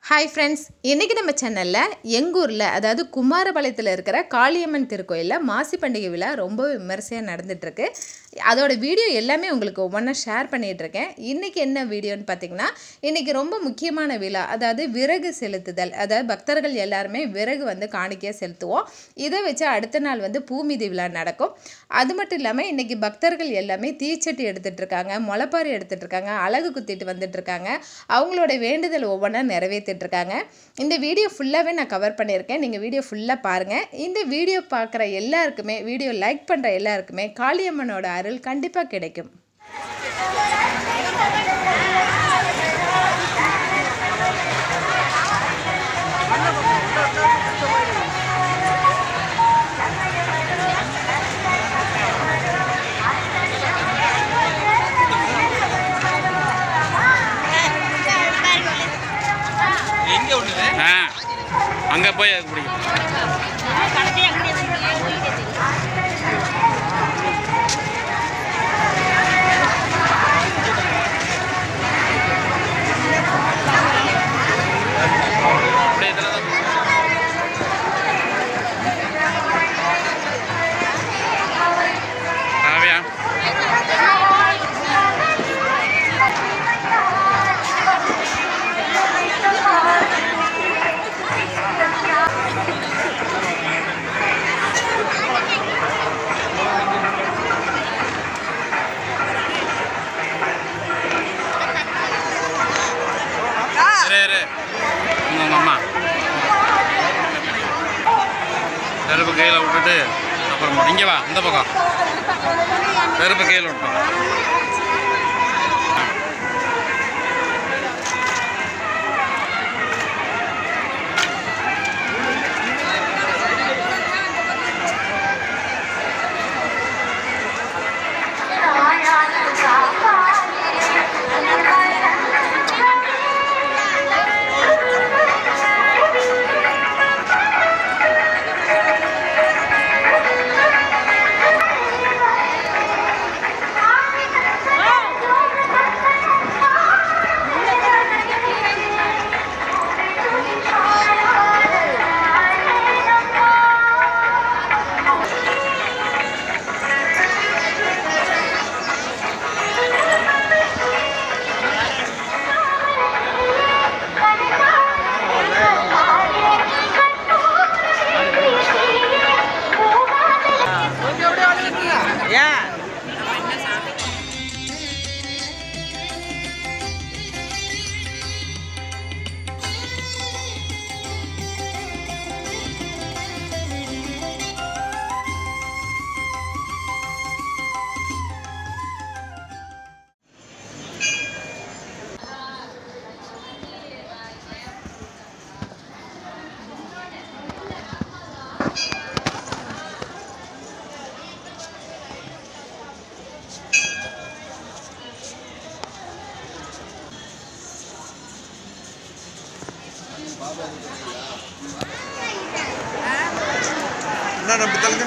Hi friends இன்றைக்கி நம்ம சேனலில் எங்கூரில் அதாவது குமாரபாளையத்தில் இருக்கிற காளியம்மன் திருக்கோயிலில் மாசி பண்டிகை விழா ரொம்ப விமர்சையாக நடந்துகிட்ருக்கு அதோட வீடியோ எல்லாமே உங்களுக்கு ஒவ்வொன்றா ஷேர் பண்ணிகிட்ருக்கேன் இன்றைக்கி என்ன வீடியோன்னு பார்த்தீங்கன்னா இன்றைக்கி ரொம்ப முக்கியமான விழா அதாவது விறகு செலுத்துதல் அதாவது பக்தர்கள் எல்லாருமே விறகு வந்து காணிக்கையாக செலுத்துவோம் இதை வச்சு அடுத்த நாள் வந்து பூமிதி விழா நடக்கும் அது மட்டும் இல்லாமல் இன்றைக்கி பக்தர்கள் எல்லாமே தீச்சட்டி எடுத்துகிட்டு இருக்காங்க முளைப்பாரி எடுத்துகிட்டு இருக்காங்க அழகு குத்திட்டு வந்துட்டு இருக்காங்க அவங்களோட வேண்டுதல் ஒவ்வொன்றா நிறைவேற்றிட்டு இருக்காங்க இந்த வீடியோ ஃபுல்லாகவே நான் கவர் பண்ணியிருக்கேன் நீங்கள் வீடியோ ஃபுல்லாக பாருங்கள் இந்த வீடியோ பார்க்குற எல்லாருக்குமே வீடியோ லைக் பண்ணுற எல்லாருக்குமே காளியம்மனோட அருள் கண்டிப்பாக கிடைக்கும் ஆ அங்கே போய் அது பிடிக்கும் அப்படியே இதில் தான் காவியா இரு இரு உங்க அம்மா செருப்பு கையில் விட்டுட்டு அப்புறம் இங்கே வா இந்த பக்கம் செருப்பு கையில் விட்டோம் என்ன நம்ம தள்ளுங்க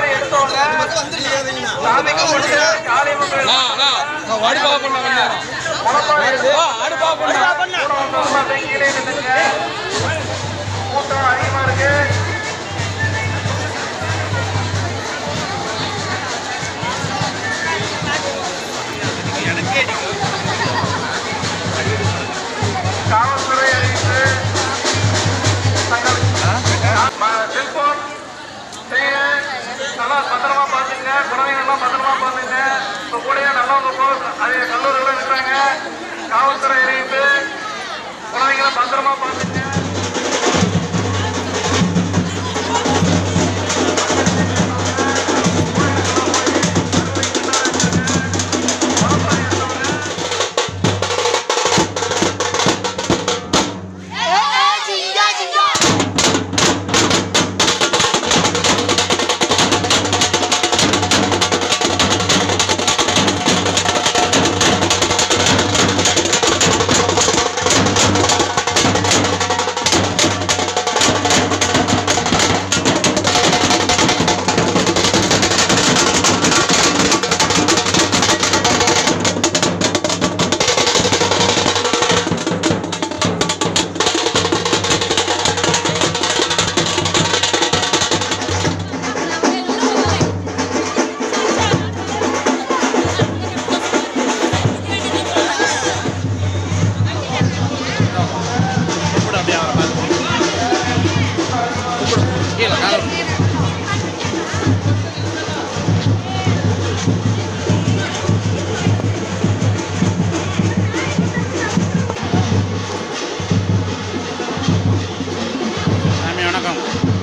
காவடி எடுத்தவங்க சாமிக்கு முடிஞ்ச காளி மக்கள் அடுப்பா பண்ண வெள்ளேரம் அடுப்பா பண்ண கூட வந்தவங்க அப்படியே கீழே நின்னுங்க கூட்டம் அதிகமா இருக்கு காவல்துறை அறிவித்து தங்கள் ம- செல்போன் செய்ய நல்லா பத்திரமா பார்த்துங்க குழந்தைங்கள்லாம் பத்திரமா பார்த்துங்க இப்போ கூடயே நல்லவங்க போ அதே கல்லூரிகளும் இருக்கிறாங்க காவல்துறை அறிவித்து குழந்தைங்களை பத்திரமா பார்த்துங்க கூப்பிடு அப்படியே அவரை பார்த்து கூப்பிடு கீழே காலை விடு. சாமி வணக்கம்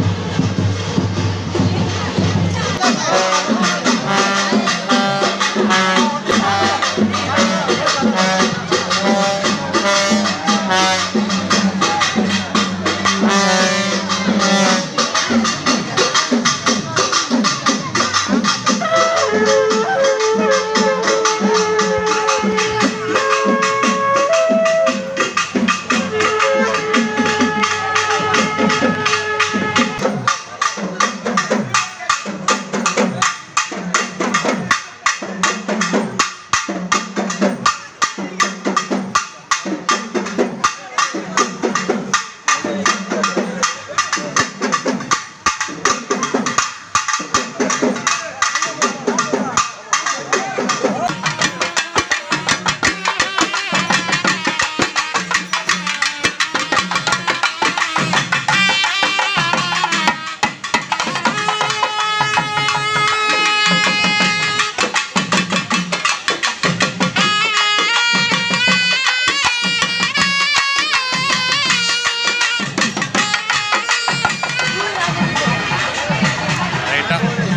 ரைட்டா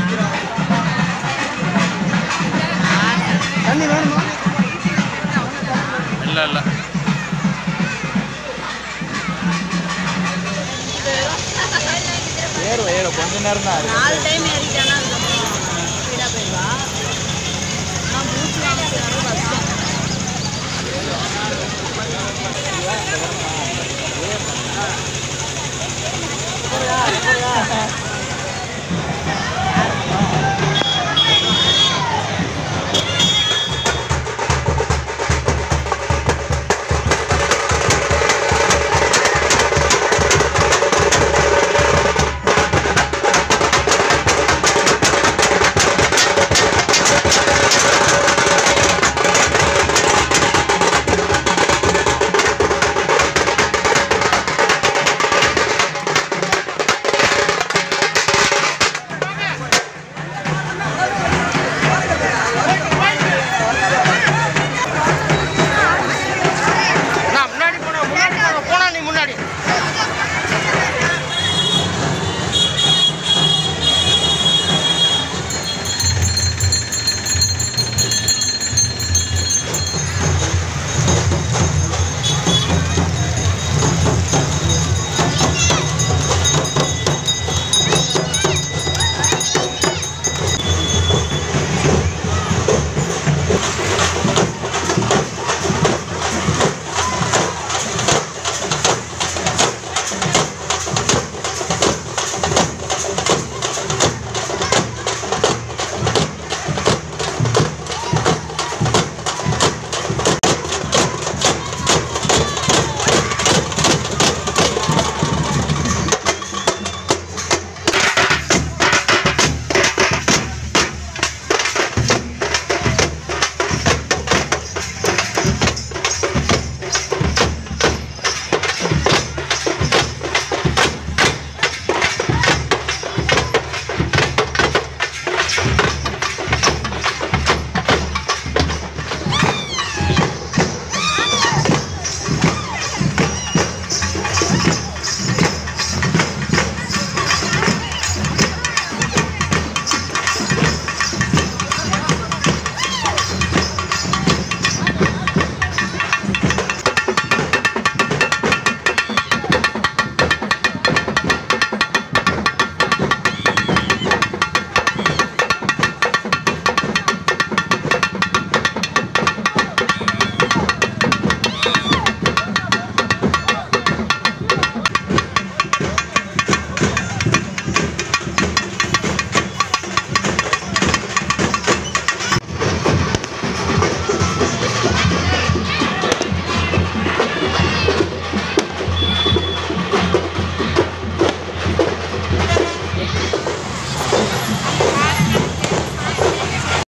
இல்லை இல்லை நாலு டைம் ஏறி